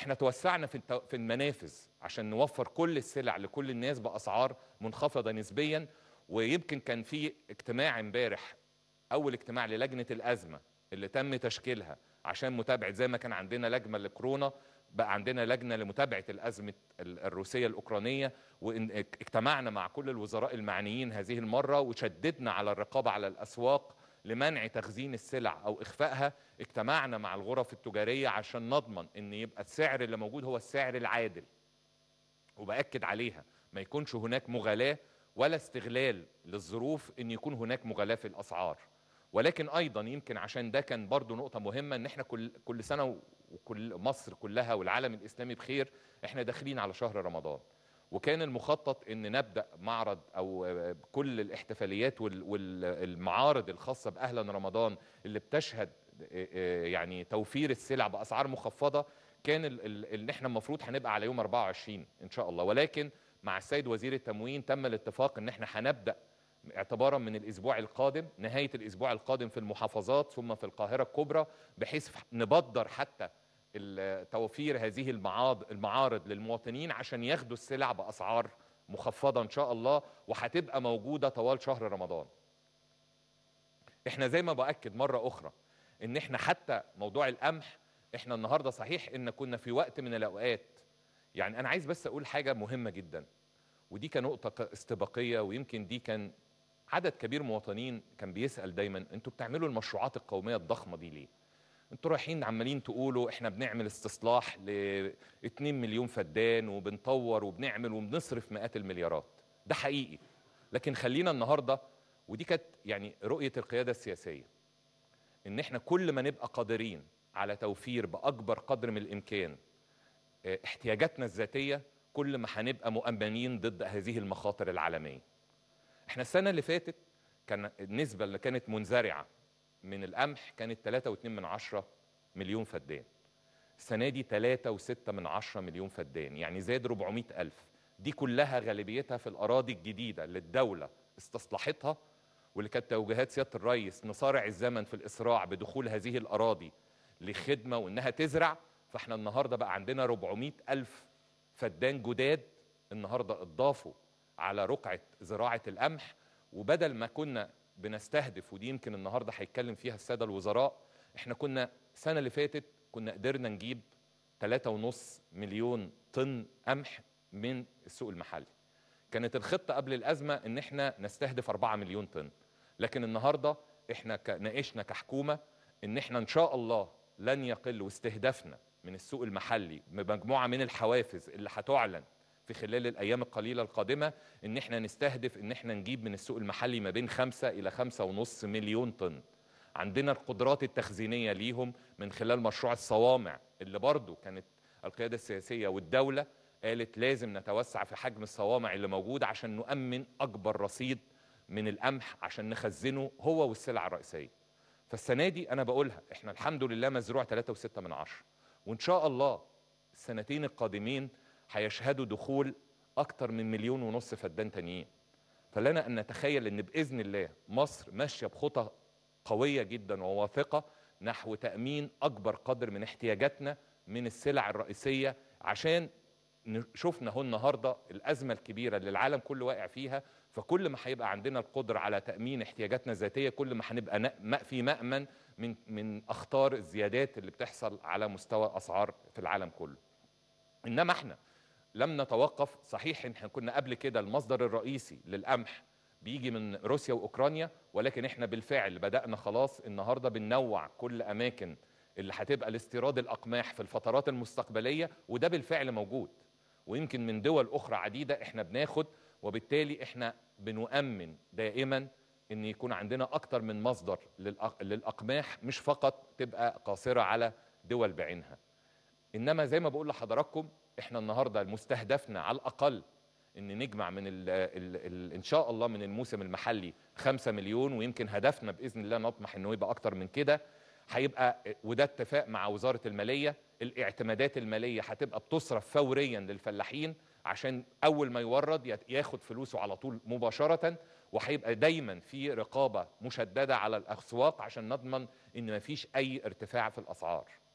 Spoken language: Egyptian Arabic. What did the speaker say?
احنا توسعنا في التو- في المنافذ عشان نوفر كل السلع لكل الناس باسعار منخفضه نسبيا ويمكن كان في اجتماع امبارح اول اجتماع للجنه الازمه اللي تم تشكيلها عشان متابعه زي ما كان عندنا لجنه لكورونا بقى عندنا لجنه لمتابعه الازمه ال- الروسيه الاوكرانيه واجتمعنا مع كل الوزراء المعنيين هذه المره وشددنا على الرقابه على الاسواق لمنع تخزين السلع او اخفائها اجتمعنا مع الغرف التجاريه عشان نضمن ان يبقى السعر اللي موجود هو السعر العادل وباكد عليها ما يكونش هناك مغالاه ولا استغلال للظروف ان يكون هناك مغالاه في الاسعار ولكن ايضا يمكن عشان ده كان برضو نقطه مهمه ان احنا كل كل سنه وكل مصر كلها والعالم الاسلامي بخير احنا داخلين على شهر رمضان وكان المخطط ان نبدا معرض او آه، كل الاحتفاليات وال- والمعارض الخاصه باهلا رمضان اللي بتشهد آه، آه، يعني توفير السلع باسعار مخفضه كان ال- ال- اللي احنا المفروض هنبقى على يوم 24 ان شاء الله ولكن مع السيد وزير التموين تم الاتفاق ان احنا هنبدا اعتبارا من الاسبوع القادم نهايه الاسبوع القادم في المحافظات ثم في القاهره الكبرى بحيث نبدر حتى ال- توفير هذه المعارض المعارض للمواطنين عشان ياخدوا السلع باسعار مخفضه ان شاء الله وهتبقى موجوده طوال شهر رمضان. احنا زي ما باكد مره اخرى ان احنا حتى موضوع القمح احنا النهارده صحيح ان كنا في وقت من الاوقات يعني انا عايز بس اقول حاجه مهمه جدا ودي كنقطه ك- استباقيه ويمكن دي كان عدد كبير مواطنين كان بيسال دايما انتوا بتعملوا المشروعات القوميه الضخمه دي ليه؟ انتوا رايحين عمالين تقولوا احنا بنعمل استصلاح ل 2 مليون فدان وبنطور وبنعمل وبنصرف مئات المليارات ده حقيقي لكن خلينا النهارده ودي كانت يعني رؤيه القياده السياسيه ان احنا كل ما نبقى قادرين على توفير باكبر قدر من الامكان اه، احتياجاتنا الذاتيه كل ما هنبقى مؤمنين ضد هذه المخاطر العالميه احنا السنه اللي فاتت كان النسبه اللي كانت منزرعه من القمح كانت 3.2 من عشرة مليون فدان السنة دي 3.6 من عشرة مليون فدان يعني زاد 400 ألف دي كلها غالبيتها في الأراضي الجديدة اللي الدولة استصلحتها واللي كانت توجيهات سيادة الرئيس نصارع الزمن في الإسراع بدخول هذه الأراضي لخدمة وإنها تزرع فإحنا النهاردة بقى عندنا 400 ألف فدان جداد النهاردة اتضافوا على رقعة زراعة القمح وبدل ما كنا بنستهدف ودي يمكن النهارده هيتكلم فيها الساده الوزراء احنا كنا السنه اللي فاتت كنا قدرنا نجيب 3.5 مليون طن قمح من السوق المحلي كانت الخطه قبل الازمه ان احنا نستهدف 4 مليون طن لكن النهارده احنا ك- ناقشنا كحكومه ان احنا ان شاء الله لن يقل واستهدافنا من السوق المحلي بمجموعه من الحوافز اللي هتعلن في خلال الايام القليله القادمه ان احنا نستهدف ان احنا نجيب من السوق المحلي ما بين خمسة الى خمسة ونص مليون طن عندنا القدرات التخزينيه ليهم من خلال مشروع الصوامع اللي برضو كانت القياده السياسيه والدوله قالت لازم نتوسع في حجم الصوامع اللي موجوده عشان نؤمن اكبر رصيد من القمح عشان نخزنه هو والسلع الرئيسيه فالسنه دي انا بقولها احنا الحمد لله مزروع 3.6 من عشرة وان شاء الله السنتين القادمين هيشهدوا دخول اكتر من مليون ونص فدان تانيين فلنا ان نتخيل ان باذن الله مصر ماشيه بخطى قويه جدا وواثقه نحو تامين اكبر قدر من احتياجاتنا من السلع الرئيسيه عشان ن- شفنا هو النهارده الازمه الكبيره اللي العالم كله واقع فيها فكل ما هيبقى عندنا القدره على تامين احتياجاتنا الذاتيه كل ما هنبقى ن- م- في مامن من من اخطار الزيادات اللي بتحصل على مستوى اسعار في العالم كله انما احنا لم نتوقف صحيح ان احنا كنا قبل كده المصدر الرئيسي للقمح بيجي من روسيا واوكرانيا ولكن احنا بالفعل بدانا خلاص النهارده بننوع كل اماكن اللي هتبقى لاستيراد الاقماح في الفترات المستقبليه وده بالفعل موجود ويمكن من دول اخرى عديده احنا بناخد وبالتالي احنا بنؤمن دائما ان يكون عندنا اكتر من مصدر للأق- للاقماح مش فقط تبقى قاصره على دول بعينها انما زي ما بقول لحضراتكم احنا النهارده مستهدفنا على الاقل ان نجمع من ال ال ال ان شاء الله من الموسم المحلي 5 مليون ويمكن هدفنا باذن الله نطمح انه يبقى اكتر من كده هيبقى وده اتفاق مع وزاره الماليه الاعتمادات الماليه هتبقى بتصرف فوريا للفلاحين عشان اول ما يورد يت- ياخد فلوسه على طول مباشره وهيبقى دايما في رقابه مشدده على الاسواق عشان نضمن ان مفيش اي ارتفاع في الاسعار